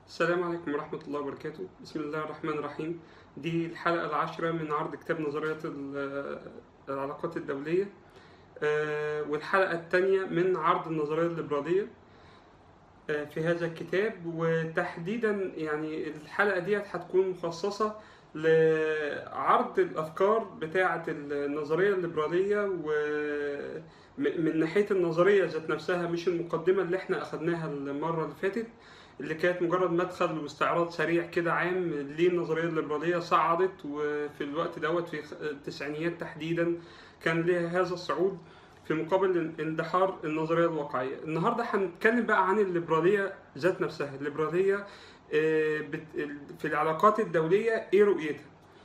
السلام عليكم ورحمة الله وبركاته بسم الله الرحمن الرحيم دي الحلقة العاشرة من عرض كتاب نظريات ال- العلاقات الدولية آه، والحلقة الثانية من عرض النظرية الليبرالية آه، في هذا الكتاب وتحديدا يعني الحلقة ديت هتكون مخصصة لعرض الأفكار بتاعة النظرية الليبرالية ومن ناحية النظرية ذات نفسها مش المقدمة اللي احنا أخدناها المرة اللي فاتت اللي كانت مجرد مدخل واستعراض سريع كده عام ليه النظرية الليبرالية صعدت وفي الوقت دوت في التسعينيات تحديدا كان ليها هذا الصعود في مقابل اندحار النظرية الواقعية النهاردة هنتكلم بقى عن الليبرالية ذات نفسها الليبرالية آه، بت- في العلاقات الدولية ايه رؤيتها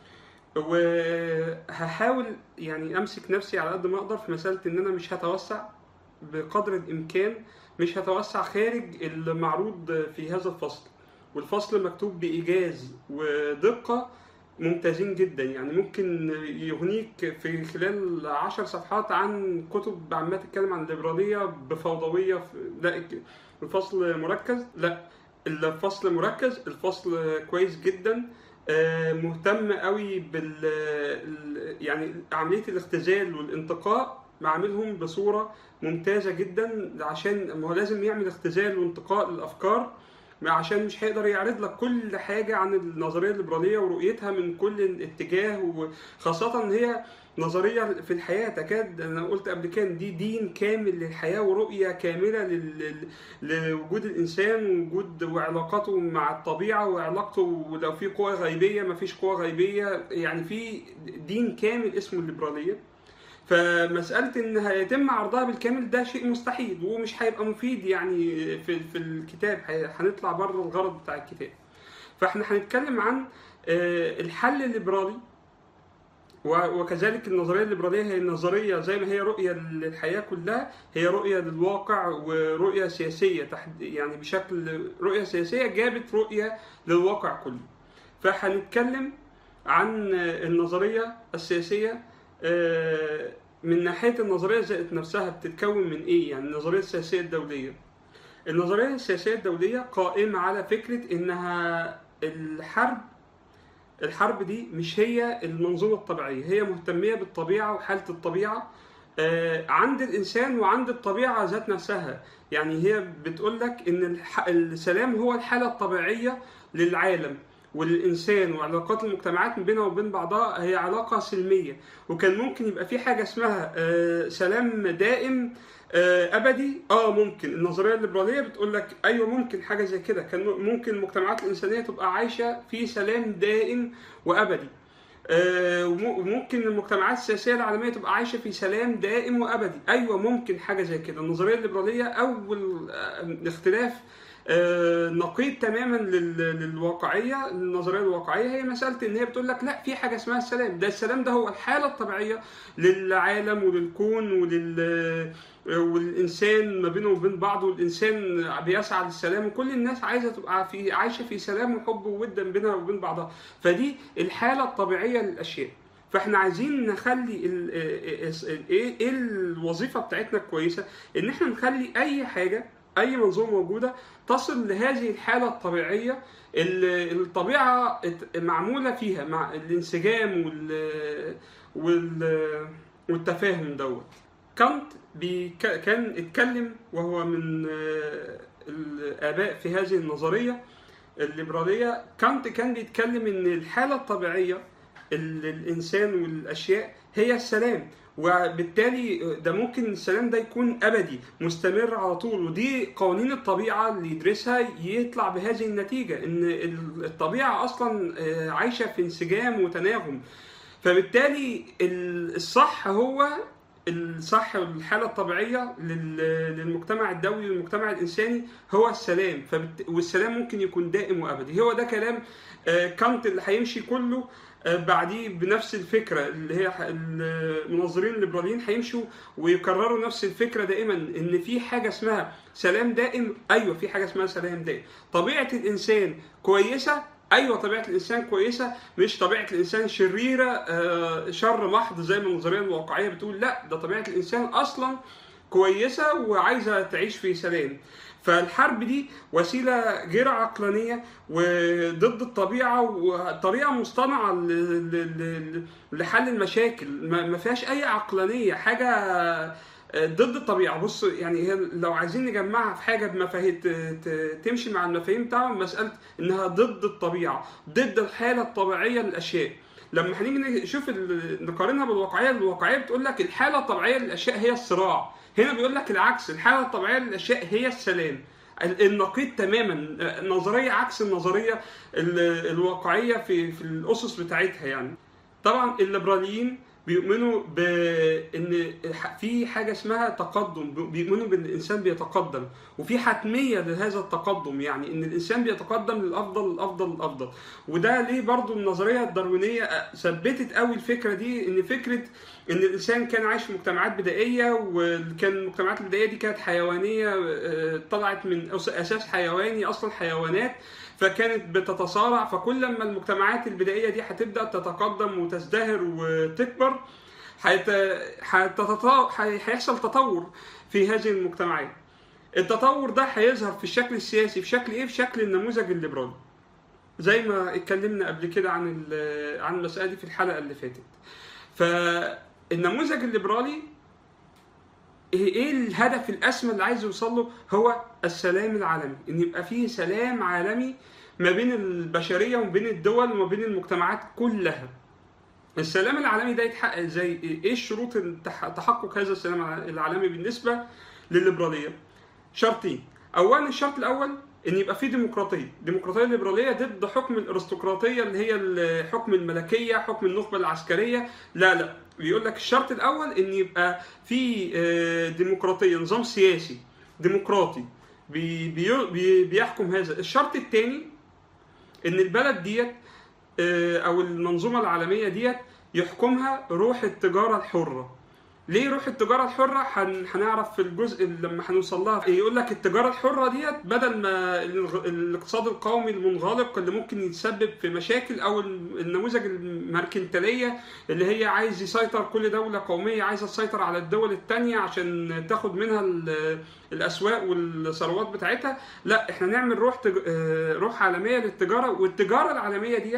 وهحاول يعني امسك نفسي على قد ما اقدر في مسألة ان انا مش هتوسع بقدر الامكان مش هتوسع خارج المعروض في هذا الفصل والفصل مكتوب بإيجاز ودقة ممتازين جدا يعني ممكن يغنيك في خلال عشر صفحات عن كتب عمالة تتكلم عن الليبرالية بفوضوية لا الفصل مركز لا الفصل مركز الفصل كويس جدا آه، مهتم قوي بال ال- يعني عملية الاختزال والانتقاء عاملهم بصورة ممتازة جدا عشان ما هو لازم يعمل اختزال وانتقاء للأفكار عشان مش هيقدر يعرض لك كل حاجة عن النظرية الليبرالية ورؤيتها من كل اتجاه وخاصة ان هي نظرية في الحياة تكاد أنا قلت قبل كده دي دين كامل للحياة ورؤية كاملة لل- لل- لوجود الإنسان ووجود وعلاقاته مع الطبيعة وعلاقته ولو في قوى غيبية مفيش قوى غيبية يعني في دين كامل اسمه الليبرالية فمسألة إن هيتم عرضها بالكامل ده شيء مستحيل ومش هيبقى مفيد يعني في في الكتاب هي- هنطلع بره الغرض بتاع الكتاب. فاحنا هنتكلم عن آه، الحل الليبرالي و- وكذلك النظرية الليبرالية هي نظرية زي ما هي رؤية للحياة كلها هي رؤية للواقع ورؤية سياسية تحد يعني بشكل رؤية سياسية جابت رؤية للواقع كله. فهنتكلم عن النظرية السياسية آه، من ناحية النظرية ذات نفسها بتتكون من إيه؟ يعني النظرية السياسية الدولية. النظرية السياسية الدولية قائمة على فكرة إنها الحرب الحرب دي مش هي المنظومة الطبيعية، هي مهتمية بالطبيعة وحالة الطبيعة آه، عند الإنسان وعند الطبيعة ذات نفسها، يعني هي بتقول لك إن الح- السلام هو الحالة الطبيعية للعالم. والإنسان وعلاقات المجتمعات بينها وبين بعضها هي علاقة سلمية وكان ممكن يبقى في حاجة اسمها آه، سلام دائم آه، أبدي اه ممكن النظرية الليبرالية بتقول لك أيوه ممكن حاجة زي كده كان ممكن المجتمعات الإنسانية تبقى عايشة في سلام دائم وأبدي آه، وم- وممكن المجتمعات السياسية العالمية تبقى عايشة في سلام دائم وأبدي أيوه ممكن حاجة زي كده النظرية الليبرالية أول آه، اختلاف آه، نقيض تماما لل- للواقعيه النظريه الواقعيه هي مساله ان هي بتقول لك لا في حاجه اسمها السلام ده السلام ده هو الحاله الطبيعيه للعالم وللكون ولل والانسان ما بينه وبين بعض والانسان بيسعى للسلام وكل الناس عايزه تبقى في عايشه في سلام وحب وود بينها وبين بعضها فدي الحاله الطبيعيه للاشياء فاحنا عايزين نخلي ال- ال- ايه ايه الوظيفه بتاعتنا كويسه ان احنا نخلي اي حاجه اي منظومه موجوده تصل لهذه الحاله الطبيعيه اللي الطبيعه ات- معموله فيها مع الانسجام وال وال والتفاهم دوت كانت بيك... كان اتكلم وهو من آه، الاباء في هذه النظريه الليبراليه كانت كان بيتكلم ان الحاله الطبيعيه ال- الانسان والاشياء هي السلام وبالتالي ده ممكن السلام ده يكون ابدي مستمر على طول ودي قوانين الطبيعه اللي يدرسها يطلع بهذه النتيجه ان ال- الطبيعه اصلا آه، عايشه في انسجام وتناغم فبالتالي ال- الصح هو الصح والحاله الطبيعيه لل- للمجتمع الدولي والمجتمع الانساني هو السلام فبت... والسلام ممكن يكون دائم وابدي هو ده كلام آه، كانت اللي هيمشي كله آه، بعديه بنفس الفكره اللي هي ح- المنظرين الليبراليين هيمشوا ويكرروا نفس الفكره دائما ان في حاجه اسمها سلام دائم ايوه في حاجه اسمها سلام دائم طبيعه الانسان كويسه ايوه طبيعه الانسان كويسه مش طبيعه الانسان شريره آه، شر محض زي ما النظريه الواقعيه بتقول لا ده طبيعه الانسان اصلا كويسه وعايزه تعيش في سلام فالحرب دي وسيله غير عقلانيه وضد الطبيعه وطريقه مصطنعه ل- ل- ل- لحل المشاكل ما ما فيهاش اي عقلانيه حاجه ضد الطبيعه بص يعني هي لو عايزين نجمعها في حاجه بمفاهيم ت- ت- تمشي مع المفاهيم بتاعهم مساله انها ضد الطبيعه ضد الحاله الطبيعيه للاشياء لما هنيجي نشوف ال- نقارنها بالواقعيه الواقعيه بتقول لك الحاله الطبيعيه للاشياء هي الصراع هنا بيقول لك العكس الحاله الطبيعيه للاشياء هي السلام ال- النقيض تماما نظريه عكس النظريه ال- الواقعيه في في الاسس بتاعتها يعني طبعا الليبراليين بيؤمنوا بان في حاجه اسمها تقدم بيؤمنوا بان الانسان بيتقدم وفي حتميه لهذا التقدم يعني ان الانسان بيتقدم للافضل الافضل الافضل وده ليه برضو النظريه الداروينيه ثبتت قوي الفكره دي ان فكره ان الانسان كان عايش في مجتمعات بدائيه وكان المجتمعات البدائيه دي كانت حيوانيه آه، طلعت من أس- اساس حيواني اصلا حيوانات فكانت بتتصارع فكل ما المجتمعات البدائيه دي هتبدا تتقدم وتزدهر وتكبر هيت- هتتطا- هي- هيحصل تطور في هذه المجتمعات التطور ده هيظهر في الشكل السياسي في شكل ايه في شكل النموذج الليبرالي زي ما اتكلمنا قبل كده عن ال- عن المساله دي في الحلقه اللي فاتت فالنموذج الليبرالي ايه الهدف الاسمى اللي عايز يوصل له هو السلام العالمي ان يبقى فيه سلام عالمي ما بين البشريه وما بين الدول وما بين المجتمعات كلها السلام العالمي ده يتحقق ازاي ايه الشروط التح- تحقق هذا السلام العالمي بالنسبه للليبراليه شرطين اولا الشرط الاول ان يبقى في ديمقراطيه ديمقراطيه ليبراليه ضد حكم الارستقراطيه اللي هي ال- حكم الملكيه حكم النخبه العسكريه لا لا بيقول لك الشرط الاول ان يبقى في آه، ديمقراطيه نظام سياسي ديمقراطي بي بي بي بيحكم هذا الشرط الثاني ان البلد ديت آه، او المنظومه العالميه ديت يحكمها روح التجاره الحره ليه روح التجارة الحرة هن- هنعرف في الجزء اللي لما هنوصل لها يقول لك التجارة الحرة ديت بدل ما الغ- الاقتصاد القومي المنغلق اللي ممكن يتسبب في مشاكل او ال- النموذج المركنتالية اللي هي عايز يسيطر كل دولة قومية عايزة تسيطر على الدول التانية عشان تاخد منها ال- الاسواق والثروات بتاعتها لا احنا نعمل روح تج... آه، روح عالمية للتجارة والتجارة العالمية ديت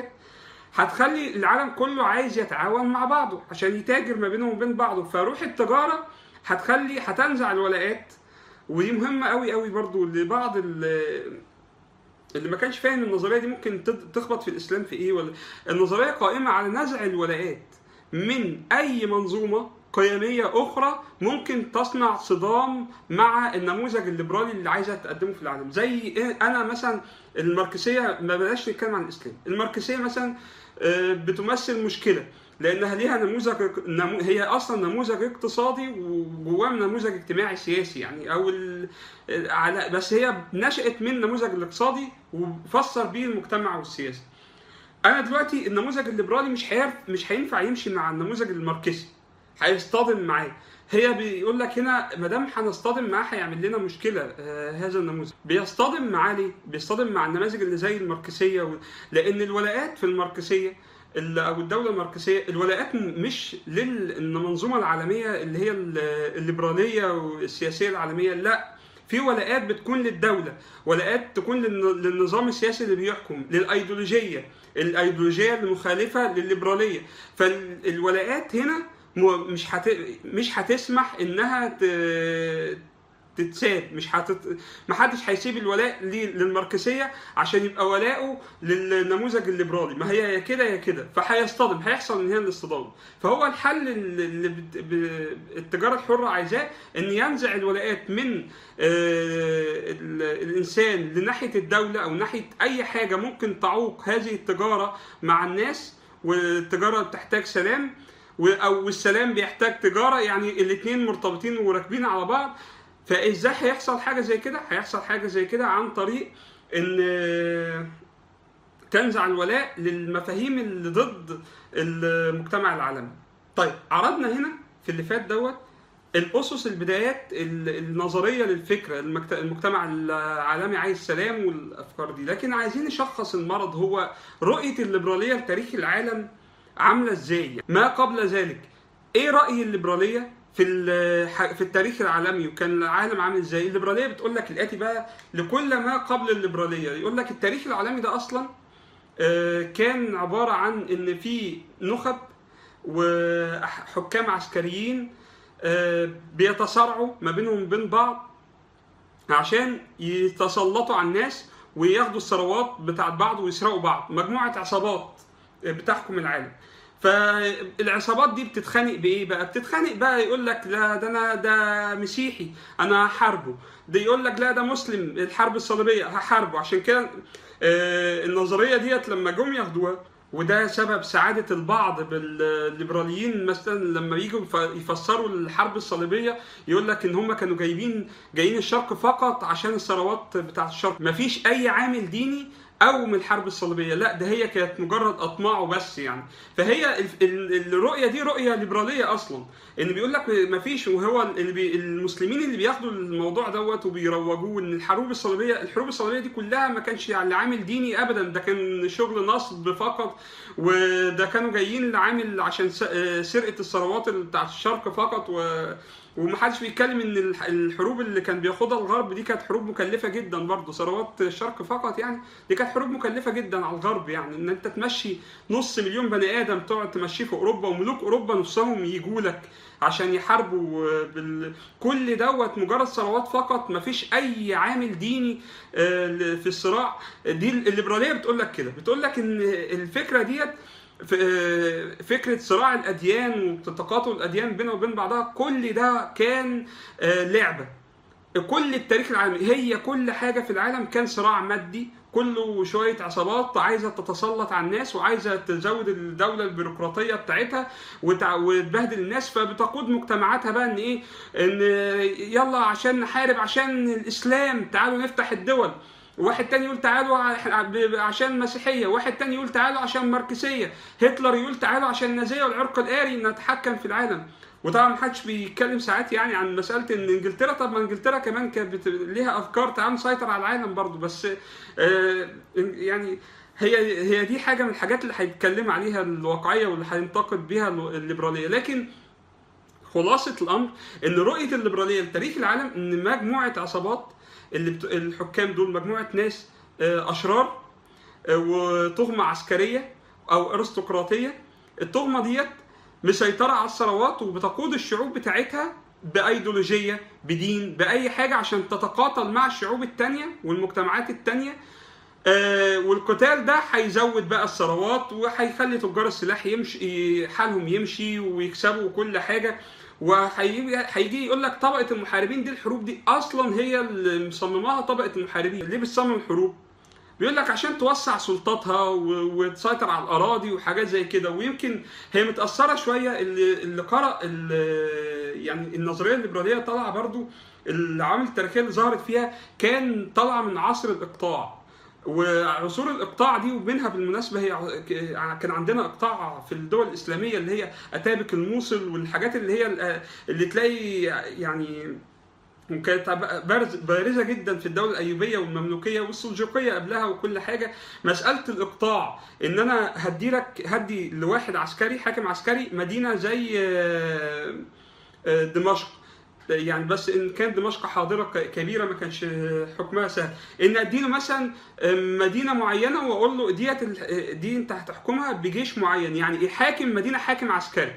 هتخلي العالم كله عايز يتعاون مع بعضه عشان يتاجر ما بينهم وبين بعضه فروح التجاره هتخلي هتنزع الولاءات ودي مهمه قوي قوي برضو لبعض ال- اللي ما كانش فاهم النظريه دي ممكن تد- تخبط في الاسلام في ايه ولا النظريه قائمه على نزع الولاءات من اي منظومه قيميه اخرى ممكن تصنع صدام مع النموذج الليبرالي اللي عايزه تقدمه في العالم زي إيه؟ انا مثلا الماركسيه ما بلاش نتكلم عن الاسلام الماركسيه مثلا آه، بتمثل مشكله لانها ليها نموذج نمو هي اصلا نموذج اقتصادي وجواه نموذج اجتماعي سياسي يعني او ال... على بس هي نشأت من النموذج الاقتصادي وفسر بيه المجتمع والسياسه انا دلوقتي النموذج الليبرالي مش هيعرف مش هينفع يمشي مع النموذج الماركسي هيصطدم معاه هي بيقول لك هنا ما دام هنصطدم معاه هيعمل لنا مشكله آه هذا النموذج بيصطدم معاه ليه؟ بيصطدم مع النماذج اللي زي الماركسيه و... لان الولاءات في الماركسيه ال- او الدوله الماركسيه الولاءات م- مش للمنظومه العالميه اللي هي ال- الليبراليه والسياسيه العالميه لا في ولاءات بتكون للدوله ولاءات تكون للن- للنظام السياسي اللي بيحكم للايديولوجيه الايديولوجيه المخالفه للليبراليه فالولاءات هنا م- مش هت... مش هتسمح انها ت... تتساب مش هتت... محدش هيسيب الولاء لي- للماركسيه عشان يبقى ولاؤه للنموذج الليبرالي ما هي يا كده يا كده فهيصطدم هيحصل من هنا الاصطدام فهو الحل اللي اللي بت... ب... التجاره الحره عايزاه ان ينزع الولاءات من آه، ال... الانسان لناحيه الدوله او ناحيه اي حاجه ممكن تعوق هذه التجاره مع الناس والتجاره بتحتاج سلام و- او السلام بيحتاج تجاره يعني الاثنين مرتبطين وراكبين على بعض فازاي هيحصل حاجه زي كده هيحصل حاجه زي كده عن طريق ان تنزع الولاء للمفاهيم اللي ضد المجتمع العالمي طيب عرضنا هنا في اللي فات دوت الاسس البدايات ال- النظريه للفكره المكت- المجتمع العالمي عايز سلام والافكار دي لكن عايزين نشخص المرض هو رؤيه الليبراليه لتاريخ العالم عامله ازاي ما قبل ذلك ايه راي الليبراليه في ال- في التاريخ العالمي وكان العالم عامل ازاي الليبراليه بتقول لك الاتي بقى لكل ما قبل الليبراليه يقول لك التاريخ العالمي ده اصلا آه، كان عباره عن ان في نخب وحكام عسكريين آه، بيتصارعوا ما بينهم وبين بعض عشان يتسلطوا على الناس وياخدوا الثروات بتاعت بعض ويسرقوا بعض مجموعه عصابات بتحكم العالم فالعصابات دي بتتخانق بايه بقى بتتخانق بقى يقول لك لا ده انا ده مسيحي انا هحاربه ده يقول لك لا ده مسلم الحرب الصليبيه هحاربه عشان كده آه، النظريه ديت لما جم ياخدوها وده سبب سعادة البعض بالليبراليين مثلا لما يجوا يف- يفسروا الحرب الصليبية يقول لك ان هم كانوا جايبين جايين الشرق فقط عشان الثروات بتاعت الشرق مفيش اي عامل ديني او من الحرب الصليبيه لا ده هي كانت مجرد اطماع وبس يعني فهي ال- ال- الرؤيه دي رؤيه ليبراليه اصلا ان بيقول لك ما فيش وهو اللي بي المسلمين اللي بياخدوا الموضوع دوت وبيروجوه ان الحروب الصليبيه الحروب الصليبيه دي كلها ما كانش يعني عامل ديني ابدا ده كان شغل نصب فقط وده كانوا جايين لعامل عشان س- آه، سرقه الثروات اللي بتاعت الشرق فقط و ومحدش بيتكلم ان الح- الحروب اللي كان بياخدها الغرب دي كانت حروب مكلفه جدا برضه ثروات الشرق فقط يعني دي كانت حروب مكلفه جدا على الغرب يعني ان انت تمشي نص مليون بني ادم تقعد تمشيه في اوروبا وملوك اوروبا نفسهم يجوا لك عشان يحاربوا بال... كل دوت مجرد ثروات فقط مفيش اي عامل ديني آه، ل- في الصراع دي الليبراليه بتقول لك كده بتقول لك ان الفكره ديت ف- آه، فكره صراع الاديان وتقاطع الاديان بينها وبين بعضها كل ده كان آه، لعبه كل التاريخ العالمي هي كل حاجه في العالم كان صراع مادي كله شويه عصابات عايزه تتسلط على الناس وعايزه تزود الدوله البيروقراطيه بتاعتها وتع- وتبهدل الناس فبتقود مجتمعاتها بقى ان ايه ان يلا عشان نحارب عشان الاسلام تعالوا نفتح الدول واحد تاني يقول تعالوا ع- ب- عشان المسيحية واحد تاني يقول تعالوا عشان الماركسية هتلر يقول تعالوا عشان النازية والعرق الآري نتحكم في العالم وطبعا محدش بيتكلم ساعات يعني عن مسألة ان انجلترا طب ما انجلترا كمان كانت بت- ليها افكار تعال نسيطر على العالم برضو بس آه، يعني هي هي دي حاجة من الحاجات اللي هيتكلم عليها الواقعية واللي هينتقد بيها الليبرالية لكن خلاصة الأمر إن رؤية الليبرالية لتاريخ العالم إن مجموعة عصابات اللي بت... الحكام دول مجموعة ناس آه، أشرار آه، وتهمة عسكرية أو أرستقراطية التهمة ديت مسيطرة على الثروات وبتقود الشعوب بتاعتها بأيديولوجية بدين بأي حاجة عشان تتقاتل مع الشعوب التانية والمجتمعات التانية آه، والقتال ده هيزود بقى الثروات وهيخلي تجار السلاح يمشي حالهم يمشي ويكسبوا كل حاجه وهيجي هيجي يقول لك طبقه المحاربين دي الحروب دي اصلا هي اللي مصمماها طبقه المحاربين ليه بتصمم الحروب بيقول لك عشان توسع سلطاتها و- وتسيطر على الاراضي وحاجات زي كده ويمكن هي متاثره شويه اللي, اللي قرا اللي يعني النظريه الليبراليه طالعه برضو العوامل التاريخيه اللي ظهرت فيها كان طالعه من عصر الاقطاع وعصور الاقطاع دي وبينها بالمناسبه هي ع- كان عندنا اقطاع في الدول الاسلاميه اللي هي اتابك الموصل والحاجات اللي هي ال- اللي تلاقي يعني وكانت بارز بارزه جدا في الدوله الايوبيه والمملوكيه والسلجوقيه قبلها وكل حاجه مساله الاقطاع ان انا هدي لك هدي لواحد عسكري حاكم عسكري مدينه زي آه، آه، دمشق يعني بس ان كانت دمشق حاضره ك- كبيره ما كانش حكمها سهل ان اديله مثلا مدينه معينه واقول له ديت ال- دي انت هتحكمها بجيش معين يعني حاكم مدينه حاكم عسكري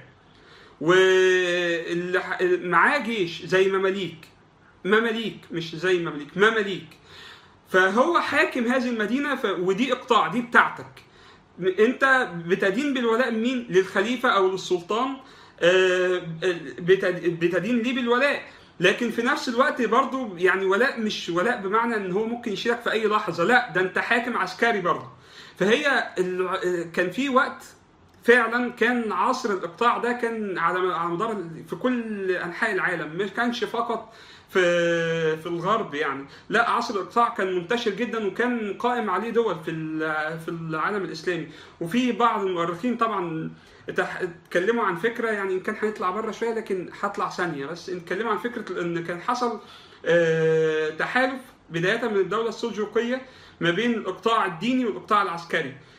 واللي ح- معاه جيش زي مماليك مماليك مش زي مماليك مماليك فهو حاكم هذه المدينه ف... ودي اقطاع دي بتاعتك انت بتدين بالولاء مين للخليفه او للسلطان آه، بتد- بتدين ليه بالولاء لكن في نفس الوقت برضو يعني ولاء مش ولاء بمعنى ان هو ممكن يشيلك في اي لحظه لا ده انت حاكم عسكري برضو فهي ال- كان في وقت فعلا كان عصر الاقطاع ده كان على على مدار ال- في كل انحاء العالم مش كانش فقط في في الغرب يعني لا عصر الاقطاع كان منتشر جدا وكان قائم عليه دول في ال- في العالم الاسلامي وفي بعض المؤرخين طبعا اتح- اتكلموا عن فكره يعني ان كان هنطلع بره شويه لكن هطلع ثانيه بس اتكلموا عن فكره ان كان حصل آه، تحالف بدايه من الدوله السلجوقيه ما بين الاقطاع الديني والاقطاع العسكري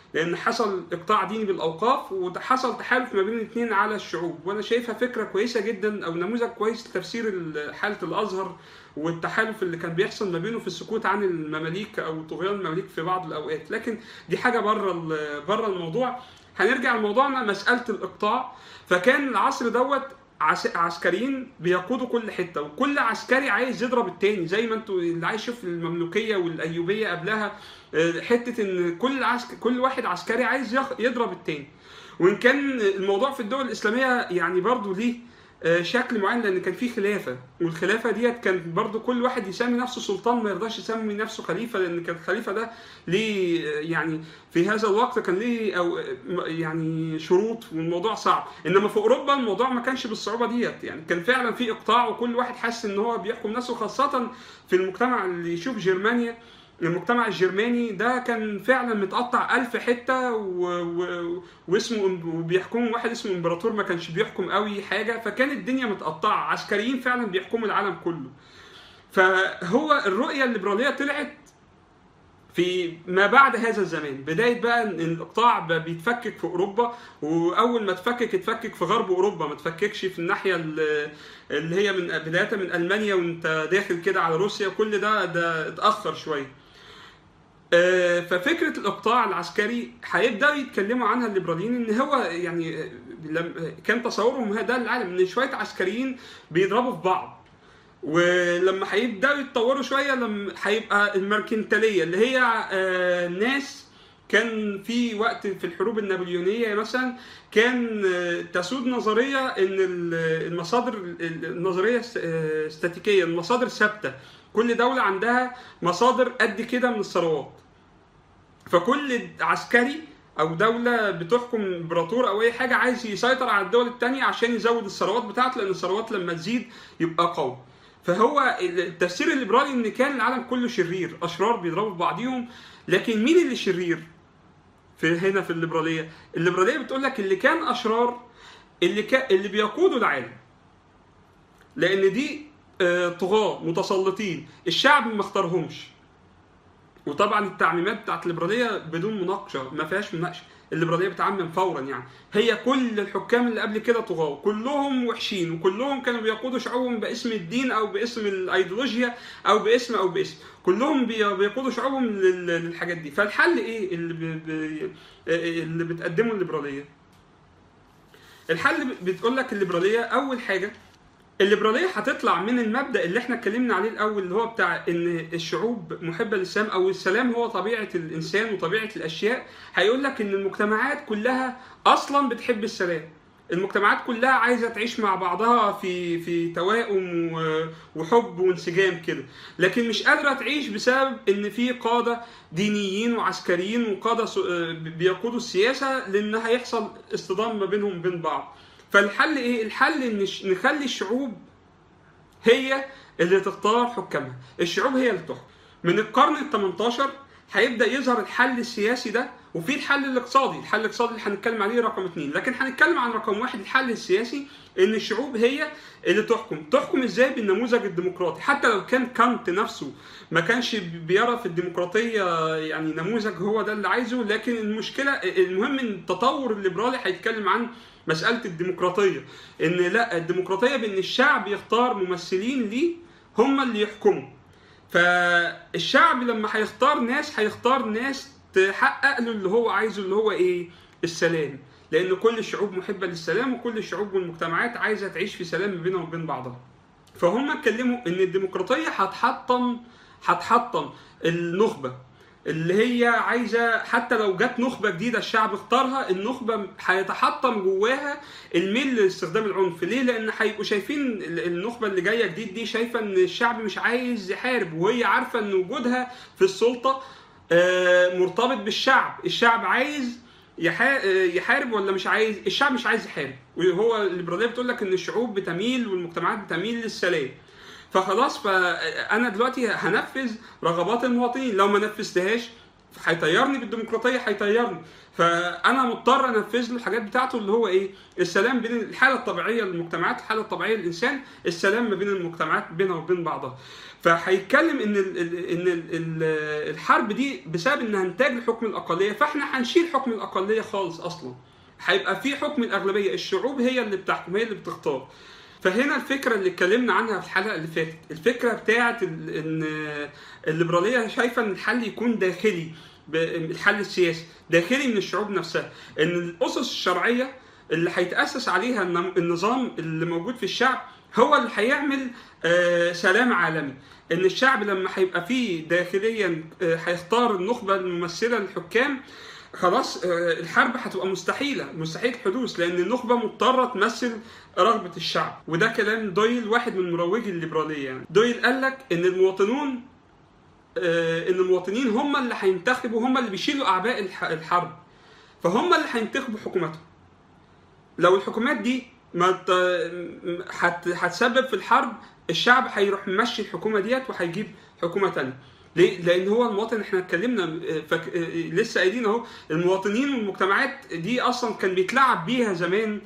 لان حصل اقطاع ديني بالاوقاف وحصل تحالف ما بين الاثنين على الشعوب وانا شايفها فكره كويسه جدا او نموذج كويس لتفسير ال- حاله الازهر والتحالف اللي كان بيحصل ما بينه في السكوت عن المماليك او طغيان المماليك في بعض الاوقات لكن دي حاجه بره ال- بره الموضوع هنرجع لموضوعنا مساله الاقطاع فكان العصر دوت عس- عسكريين بيقودوا كل حته وكل عسكري عايز يضرب التاني زي ما انتوا اللي عايز يشوف المملوكيه والايوبيه قبلها آه، حته ان كل عسك... كل واحد عسكري عايز يخ... يضرب التاني وان كان الموضوع في الدول الاسلاميه يعني برضو ليه آه، شكل معين لان كان في خلافه والخلافه ديت كان برضو كل واحد يسمي نفسه سلطان ما يرضاش يسمي نفسه خليفه لان كان الخليفه ده ليه آه، يعني في هذا الوقت كان ليه او آه، يعني شروط والموضوع صعب انما في اوروبا الموضوع ما كانش بالصعوبه ديت يعني كان فعلا في اقطاع وكل واحد حاسس ان هو بيحكم نفسه خاصه في المجتمع اللي يشوف جرمانيا المجتمع الجرماني ده كان فعلا متقطع ألف حتة و... و... واسمه وبيحكمه واحد اسمه امبراطور ما كانش بيحكم قوي حاجة فكانت الدنيا متقطعة عسكريين فعلا بيحكموا العالم كله فهو الرؤية الليبرالية طلعت في ما بعد هذا الزمان بداية بقى ان الاقطاع بقى بيتفكك في اوروبا واول ما اتفكك اتفكك في غرب اوروبا ما اتفككش في الناحية ال- اللي هي من بداية من المانيا وانت داخل كده على روسيا كل ده ده اتأخر شوية آه، ففكره الاقطاع العسكري هيبداوا يتكلموا عنها الليبراليين ان هو يعني آه، لم- كان تصورهم ده العالم ان شويه عسكريين بيضربوا في بعض ولما هيبداوا يتطوروا شويه لما هيبقى المركنتاليه اللي هي آه، ناس كان في وقت في الحروب النابليونيه مثلا كان آه، تسود نظريه ان ال- المصادر النظريه است- آه، استاتيكيه المصادر ثابته كل دوله عندها مصادر قد كده من الثروات فكل عسكري او دوله بتحكم امبراطور او اي حاجه عايز يسيطر على الدول التانية عشان يزود الثروات بتاعته لان الثروات لما تزيد يبقى قوي فهو التفسير الليبرالي ان كان العالم كله شرير اشرار بيضربوا في بعضيهم لكن مين اللي شرير في هنا في الليبراليه الليبراليه بتقول لك اللي كان اشرار اللي كان اللي بيقودوا العالم لان دي آه، طغاة متسلطين الشعب ما اختارهمش وطبعا التعميمات بتاعت الليبراليه بدون مناقشه ما فيهاش مناقشه الليبراليه بتعمم فورا يعني هي كل الحكام اللي قبل كده طغاة كلهم وحشين وكلهم كانوا بيقودوا شعوبهم باسم الدين او باسم الايديولوجيا او باسم او باسم كلهم بي- بيقودوا شعوبهم لل- للحاجات دي فالحل ايه اللي بي بي اللي بتقدمه الليبراليه الحل بتقول لك الليبراليه اول حاجه الليبراليه هتطلع من المبدا اللي احنا اتكلمنا عليه الاول اللي هو بتاع ان الشعوب محبه للسلام او السلام هو طبيعه الانسان وطبيعه الاشياء هيقول لك ان المجتمعات كلها اصلا بتحب السلام المجتمعات كلها عايزه تعيش مع بعضها في في توائم و- وحب وانسجام كده لكن مش قادره تعيش بسبب ان في قاده دينيين وعسكريين وقاده س- بيقودوا السياسه لان هيحصل اصطدام ما بينهم وبين بعض فالحل ايه؟ الحل ان ش- نخلي الشعوب هي اللي تختار حكامها، الشعوب هي اللي تحكم. من القرن ال 18 هيبدا يظهر الحل السياسي ده وفي الحل الاقتصادي، الحل الاقتصادي اللي هنتكلم عليه رقم اثنين، لكن هنتكلم عن رقم واحد الحل السياسي ان الشعوب هي اللي تحكم، تحكم ازاي بالنموذج الديمقراطي، حتى لو كان كانت نفسه ما كانش بيرى في الديمقراطيه يعني نموذج هو ده اللي عايزه، لكن المشكله المهم ان التطور الليبرالي هيتكلم عن مساله الديمقراطيه ان لا الديمقراطيه بان الشعب يختار ممثلين ليه هم اللي يحكموا فالشعب لما هيختار ناس هيختار ناس تحقق له اللي هو عايزه اللي هو ايه السلام لان كل الشعوب محبه للسلام وكل الشعوب والمجتمعات عايزه تعيش في سلام ما بينها وبين بعضها فهم اتكلموا ان الديمقراطيه هتحطم هتحطم النخبه اللي هي عايزه حتى لو جت نخبه جديده الشعب اختارها النخبه هيتحطم جواها الميل لاستخدام العنف ليه لان هيبقوا شايفين ال- النخبه اللي جايه جديد دي شايفه ان الشعب مش عايز يحارب وهي عارفه ان وجودها في السلطه آه، مرتبط بالشعب الشعب عايز يحا- آه، يحارب ولا مش عايز الشعب مش عايز يحارب وهو الليبراليه بتقول لك ان الشعوب بتميل والمجتمعات بتميل للسلام فخلاص فانا دلوقتي هنفذ رغبات المواطنين لو ما نفذتهاش هيطيرني بالديمقراطيه هيطيرني فانا مضطر انفذ له الحاجات بتاعته اللي هو ايه السلام بين الحاله الطبيعيه للمجتمعات الحاله الطبيعيه للانسان السلام ما بين المجتمعات بينها وبين بعضها فهيتكلم ان ال ال ان ال ال الحرب دي بسبب انها انتاج لحكم الاقليه فاحنا هنشيل حكم الاقليه خالص اصلا هيبقى في حكم الاغلبيه الشعوب هي اللي بتحكم هي اللي بتختار فهنا الفكره اللي اتكلمنا عنها في الحلقه اللي فاتت الفكره بتاعت ال- ان الليبراليه شايفه ان الحل يكون داخلي ب- الحل السياسي داخلي من الشعوب نفسها ان الاسس الشرعيه اللي هيتاسس عليها النم- النظام اللي موجود في الشعب هو اللي هيعمل آه، سلام عالمي ان الشعب لما هيبقى فيه داخليا آه، هيختار النخبه الممثله للحكام خلاص آه، الحرب هتبقى مستحيله مستحيل الحدوث لان النخبه مضطره تمثل رغبه الشعب وده كلام دويل واحد من مروجي الليبراليه يعني دويل قال لك ان المواطنون آه، ان المواطنين هم اللي هينتخبوا هم اللي بيشيلوا اعباء الح- الحرب فهم اللي هينتخبوا حكوماتهم لو الحكومات دي ما ت- هت- هتسبب في الحرب الشعب هيروح ممشي الحكومه ديت وهيجيب حكومه تانية ليه؟ لان هو المواطن احنا اتكلمنا آه، فك... آه، لسه قايلين اهو المواطنين والمجتمعات دي اصلا كان بيتلعب بيها زمان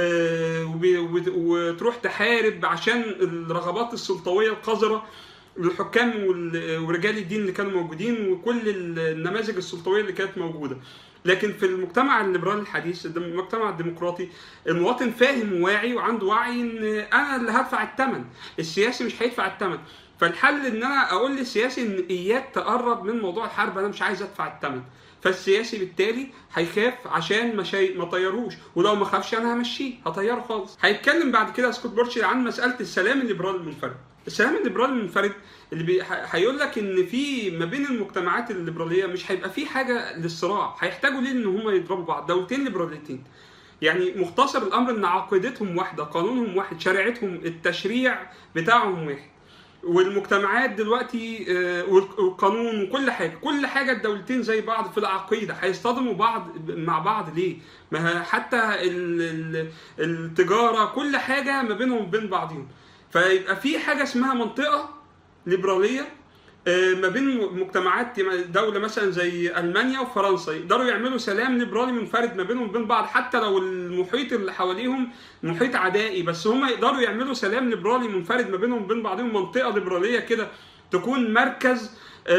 آه، وبي... وت- وتروح تحارب عشان الرغبات السلطويه القذره للحكام وال- ورجال الدين اللي كانوا موجودين وكل النماذج السلطويه اللي كانت موجوده لكن في المجتمع الليبرالي الحديث الدم- المجتمع الديمقراطي المواطن فاهم وواعي وعنده وعي ان انا اللي هدفع الثمن السياسي مش هيدفع الثمن فالحل ان انا اقول للسياسي ان اياك تقرب من موضوع الحرب انا مش عايز ادفع الثمن فالسياسي بالتالي هيخاف عشان ما شي... ما طيروش ولو ما خافش انا همشيه هطيره خالص هيتكلم بعد كده سكوت بورشي عن مساله السلام الليبرالي المنفرد السلام الليبرالي المنفرد اللي بي... ه- هيقول لك ان في ما بين المجتمعات الليبراليه مش هيبقى في حاجه للصراع هيحتاجوا ليه ان هم يضربوا بعض دولتين ليبراليتين يعني مختصر الامر ان عقيدتهم واحده قانونهم واحد شريعتهم التشريع بتاعهم واحد والمجتمعات دلوقتي آه، والقانون وكل حاجه كل حاجه الدولتين زي بعض في العقيده هيصطدموا بعض مع بعض ليه ما ه- حتى ال- ال- التجاره كل حاجه ما بينهم وبين بعضهم فيبقى في حاجه اسمها منطقه ليبراليه آه، ما بين مجتمعات دولة مثلا زي ألمانيا وفرنسا يقدروا يعملوا سلام ليبرالي منفرد ما بينهم وبين بعض حتى لو المحيط اللي حواليهم محيط عدائي بس هم يقدروا يعملوا سلام ليبرالي منفرد ما بينهم وبين بعضهم منطقة ليبرالية كده تكون مركز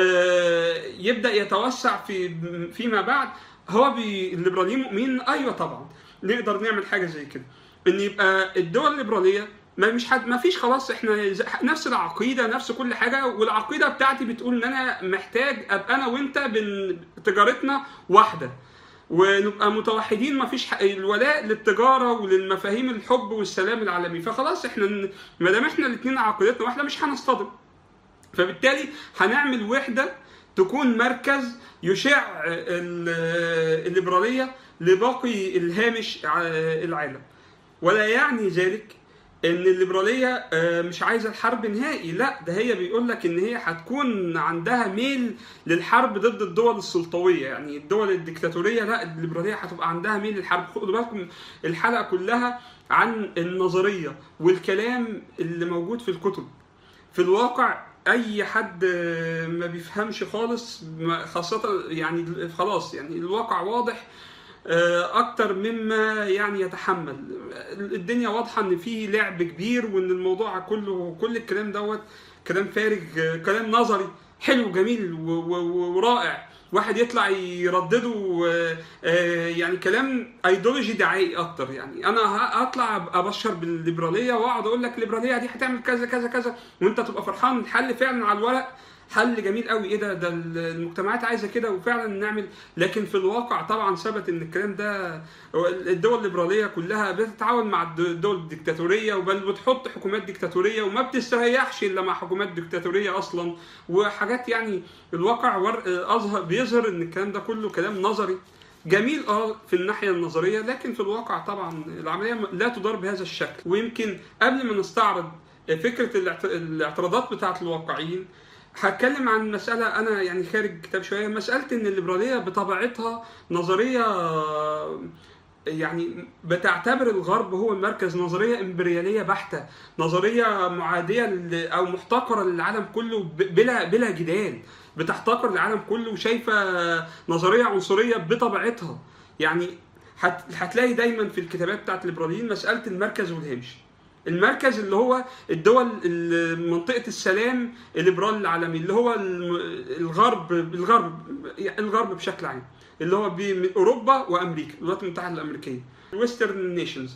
آه، يبدأ يتوسع في فيما بعد هو بي الليبراليين مؤمنين ايوه طبعا نقدر نعمل حاجه زي كده ان يبقى الدول الليبراليه ما مش حد ما فيش خلاص احنا ز- نفس العقيده نفس كل حاجه والعقيده بتاعتي بتقول ان انا محتاج ابقى انا وانت بن تجارتنا واحده ونبقى متوحدين ما فيش الولاء للتجاره وللمفاهيم الحب والسلام العالمي فخلاص احنا ن- ما دام احنا الاثنين عقيدتنا واحده مش هنصطدم فبالتالي هنعمل وحده تكون مركز يشع ال- الليبراليه لباقي الهامش ع- العالم ولا يعني ذلك ان الليبراليه آه، مش عايزه الحرب نهائي لا ده هي بيقول لك ان هي هتكون عندها ميل للحرب ضد الدول السلطويه يعني الدول الديكتاتوريه لا الليبراليه هتبقى عندها ميل للحرب خدوا بالكم الحلقه كلها عن النظريه والكلام اللي موجود في الكتب في الواقع اي حد آه، ما بيفهمش خالص ما- خاصه يعني خلاص يعني الواقع واضح آه، اكتر مما يعني يتحمل الدنيا واضحه ان في لعب كبير وان الموضوع كله كل الكلام دوت كلام فارغ آه، كلام نظري حلو جميل و- و- ورائع واحد يطلع يردده آه، آه، يعني كلام ايديولوجي دعائي اكتر يعني انا ه- هطلع ابشر بالليبراليه واقعد اقول لك الليبراليه دي هتعمل كذا كذا كذا وانت تبقى فرحان الحل فعلا على الورق حل جميل قوي ايه ده ده المجتمعات عايزه كده وفعلا نعمل لكن في الواقع طبعا ثبت ان الكلام ده الدول الليبراليه كلها بتتعاون مع الد- الدول الديكتاتوريه وبل بتحط حكومات ديكتاتوريه وما بتستريحش الا مع حكومات ديكتاتوريه اصلا وحاجات يعني الواقع ور- اظهر بيظهر ان الكلام ده كله كلام نظري جميل اه في الناحيه النظريه لكن في الواقع طبعا العمليه لا تدار بهذا الشكل ويمكن قبل ما نستعرض فكره الاعت- الاعتراضات بتاعه الواقعيين هتكلم عن مسألة أنا يعني خارج الكتاب شوية مسألة إن الليبرالية بطبيعتها نظرية يعني بتعتبر الغرب هو المركز نظرية إمبريالية بحتة نظرية معادية ل- أو محتقرة للعالم كله ب- بلا بلا جدال بتحتقر العالم كله وشايفه نظريه عنصريه بطبيعتها يعني هت- هتلاقي دايما في الكتابات بتاعت الليبراليين مساله المركز والهامش المركز اللي هو الدول ال- منطقه السلام الليبرال العالمي اللي هو الم- الغرب الغرب الغرب بشكل عام اللي هو بي- من اوروبا وامريكا الولايات المتحده الامريكيه الويسترن نيشنز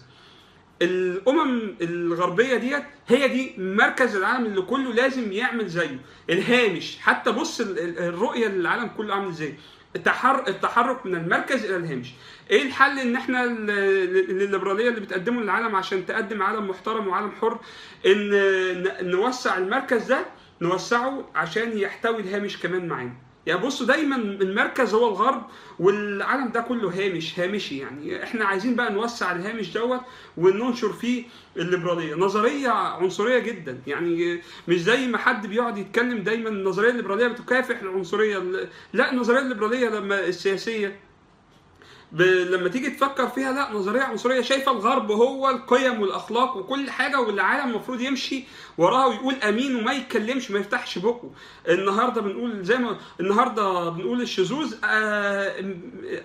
الامم الغربيه ديت هي دي مركز العالم اللي كله لازم يعمل زيه الهامش حتى بص ال- ال- الرؤيه للعالم كله عامل ازاي التحر... التحرك من المركز الى الهامش ايه الحل ان احنا ال- ال- الليبراليه اللي بتقدمه للعالم عشان تقدم عالم محترم وعالم حر ان ن- نوسع المركز ده نوسعه عشان يحتوي الهامش كمان معانا يعني بصوا دايما المركز هو الغرب والعالم ده كله هامش هامشي يعني احنا عايزين بقى نوسع الهامش دوت وننشر فيه الليبراليه نظريه عنصريه جدا يعني مش زي ما حد بيقعد يتكلم دايما النظريه الليبراليه بتكافح العنصريه لا النظريه الليبراليه لما السياسيه ب... لما تيجي تفكر فيها لا نظريه عنصريه شايفه الغرب هو القيم والاخلاق وكل حاجه والعالم المفروض يمشي وراها ويقول امين وما يتكلمش ما يفتحش بقه النهارده بنقول زي ما النهارده بنقول الشذوذ آه م-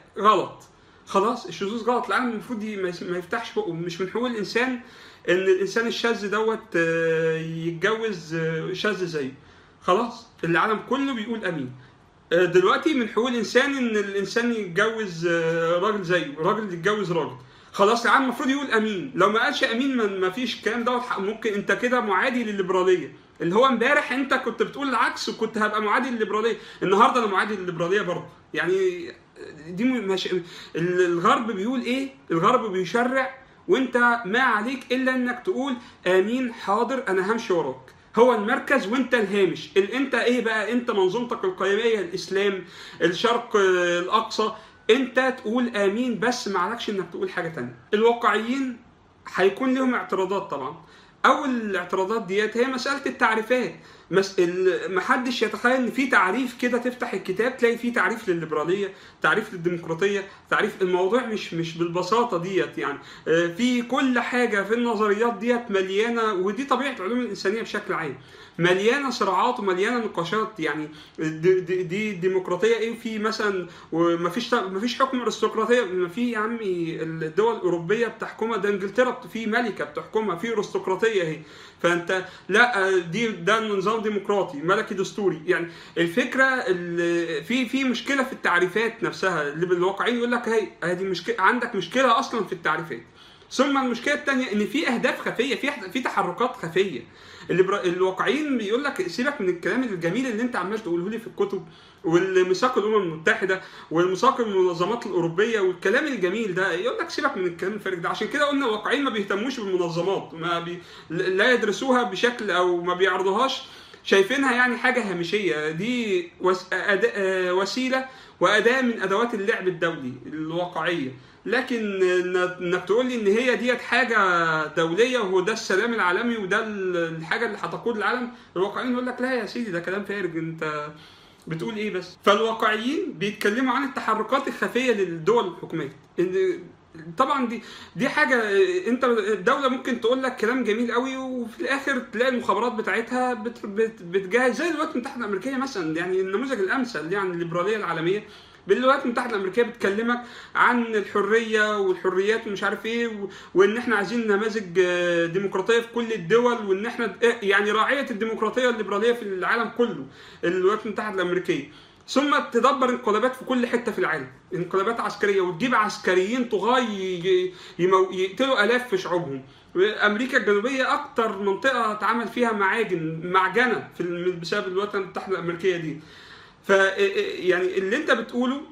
غلط خلاص الشذوذ غلط العالم المفروض ي- ما يس- ما يفتحش بقه مش من حقوق الانسان ان الانسان الشاذ دوت آه، يتجوز آه، شاذ زيه خلاص العالم كله بيقول امين آه، دلوقتي من حقوق الانسان ان الانسان يتجوز آه، راجل زيه راجل يتجوز راجل خلاص العالم المفروض يقول امين لو ما قالش امين ما- ما فيش الكلام دوت حق- ممكن انت كده معادي للليبراليه اللي هو امبارح انت كنت بتقول العكس وكنت هبقى معادي للليبراليه النهارده انا معادي للليبراليه برضه يعني دي م- مش ال- الغرب بيقول ايه الغرب بيشرع وانت ما عليك الا انك تقول امين حاضر انا همشي وراك هو المركز وانت الهامش ال- انت ايه بقى انت منظومتك القيميه الاسلام الشرق آه، الاقصى انت تقول امين بس ما عليكش انك تقول حاجه تانية الواقعيين هيكون لهم اعتراضات طبعا اول الاعتراضات ديت هي مساله التعريفات مس... ال... محدش يتخيل ان في تعريف كده تفتح الكتاب تلاقي فيه تعريف للليبراليه تعريف للديمقراطيه تعريف الموضوع مش مش بالبساطه ديت يعني آه، في كل حاجه في النظريات ديت مليانه ودي طبيعه العلوم الانسانيه بشكل عام مليانه صراعات ومليانه نقاشات يعني دي, دي, دي ديمقراطيه ايه في مثلا ومفيش مفيش حكم ارستقراطيه ما في يا عمي الدول الاوروبيه بتحكمها ده انجلترا في ملكه بتحكمها في ارستقراطيه اهي فانت لا دي ده نظام ديمقراطي ملكي دستوري يعني الفكره ال- في في مشكله في التعريفات نفسها اللي بالواقعين يقول لك هي هذه مشكله عندك مشكله اصلا في التعريفات ثم المشكله الثانيه ان في اهداف خفيه في أحد- في تحركات خفيه اللي برا- الواقعيين بيقول لك سيبك من الكلام الجميل اللي انت عمال تقوله لي في الكتب والميثاق الامم المتحده والميثاق المنظمات الاوروبيه والكلام الجميل ده يقول لك سيبك من الكلام الفارغ ده عشان كده قلنا الواقعيين ما بيهتموش بالمنظمات ما بي لا يدرسوها بشكل او ما بيعرضوهاش شايفينها يعني حاجه هامشيه دي وس... أداء... آه، وسيله واداه من ادوات اللعب الدولي الواقعيه لكن إن- انك تقول لي ان هي ديت حاجه دوليه وهو ده السلام العالمي وده ال- الحاجه اللي هتقود العالم الواقعيين يقول لك لا يا سيدي ده كلام فارغ انت بتقول ايه بس فالواقعيين بيتكلموا عن التحركات الخفيه للدول الحكومات ان طبعا دي دي حاجه انت الدوله ممكن تقول لك كلام جميل قوي وفي الاخر تلاقي المخابرات بتاعتها بت بت بتجهز زي الولايات المتحده الامريكيه مثلا يعني النموذج الامثل يعني الليبراليه العالميه بالولايات المتحده الامريكيه بتكلمك عن الحريه والحريات ومش عارف ايه و- وان احنا عايزين نماذج آه، ديمقراطيه في كل الدول وان احنا يعني راعيه الديمقراطيه الليبراليه في العالم كله الولايات المتحده الامريكيه ثم تدبر انقلابات في كل حته في العالم انقلابات عسكريه وتجيب عسكريين طغاة ي- يمو- يقتلوا الاف في شعوبهم امريكا الجنوبيه اكتر منطقه اتعمل فيها معاجن معجنه في الم- بسبب الولايات المتحده الامريكيه دي ف يعني اللي انت بتقوله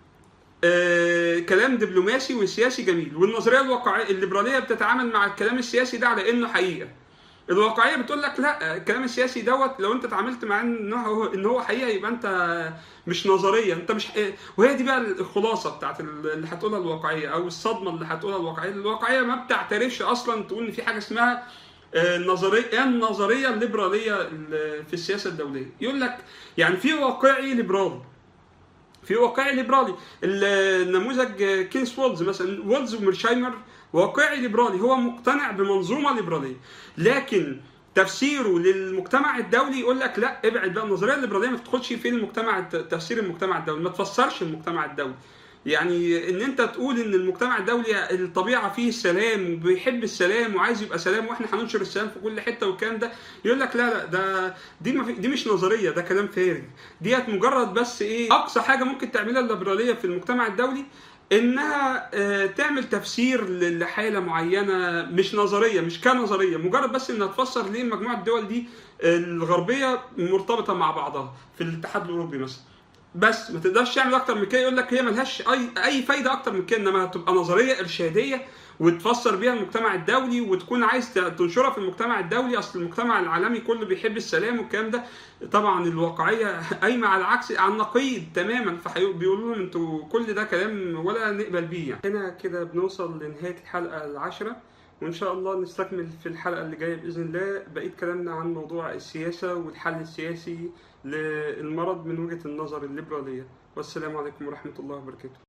آه، كلام دبلوماسي وسياسي جميل والنظريه الواقعيه الليبراليه بتتعامل مع الكلام السياسي ده على انه حقيقه الواقعيه بتقول لك لا الكلام السياسي دوت لو انت اتعاملت معاه ان هو ان هو حقيقه يبقى انت مش نظريه انت مش وهي دي بقى الخلاصه بتاعت اللي هتقولها الواقعيه او الصدمه اللي هتقولها الواقعيه الواقعيه ما بتعترفش اصلا تقول ان في حاجه اسمها آه، النظريه النظريه الليبراليه ال- في السياسه الدوليه يقول لك يعني في واقعي ليبرالي في واقعي ليبرالي النموذج كينس وولز مثلا وولز وميرشايمر واقعي ليبرالي هو مقتنع بمنظومه ليبراليه لكن تفسيره للمجتمع الدولي يقول لك لا ابعد بقى النظريه الليبراليه ما تدخلش في المجتمع الت- تفسير المجتمع الدولي ما تفسرش المجتمع الدولي يعني ان انت تقول ان المجتمع الدولي الطبيعه فيه السلام وبيحب السلام وعايز يبقى سلام واحنا هننشر السلام في كل حته والكلام ده يقول لك لا لا ده دي ما في دي مش نظريه ده كلام فارغ ديت مجرد بس ايه اقصى حاجه ممكن تعملها الليبراليه في المجتمع الدولي انها آه، تعمل تفسير ل- لحاله معينه مش نظريه مش كنظريه مجرد بس انها تفسر ليه مجموعه الدول دي آه، الغربيه مرتبطه مع بعضها في الاتحاد الاوروبي مثلا بس ما تقدرش تعمل اكتر من كده يقول لك هي ملهاش اي اي فايده اكتر من كده انما تبقى نظريه ارشاديه وتفسر بيها المجتمع الدولي وتكون عايز ت- تنشرها في المجتمع الدولي اصل المجتمع العالمي كله بيحب السلام والكلام ده طبعا الواقعيه قايمه على العكس على النقيض تماما فبيقولوا لهم انتوا كل ده كلام ولا نقبل بيه يعني. هنا كده بنوصل لنهايه الحلقه العاشره وان شاء الله نستكمل في الحلقه اللي جايه باذن الله بقيه كلامنا عن موضوع السياسه والحل السياسي للمرض من وجهه النظر الليبراليه والسلام عليكم ورحمه الله وبركاته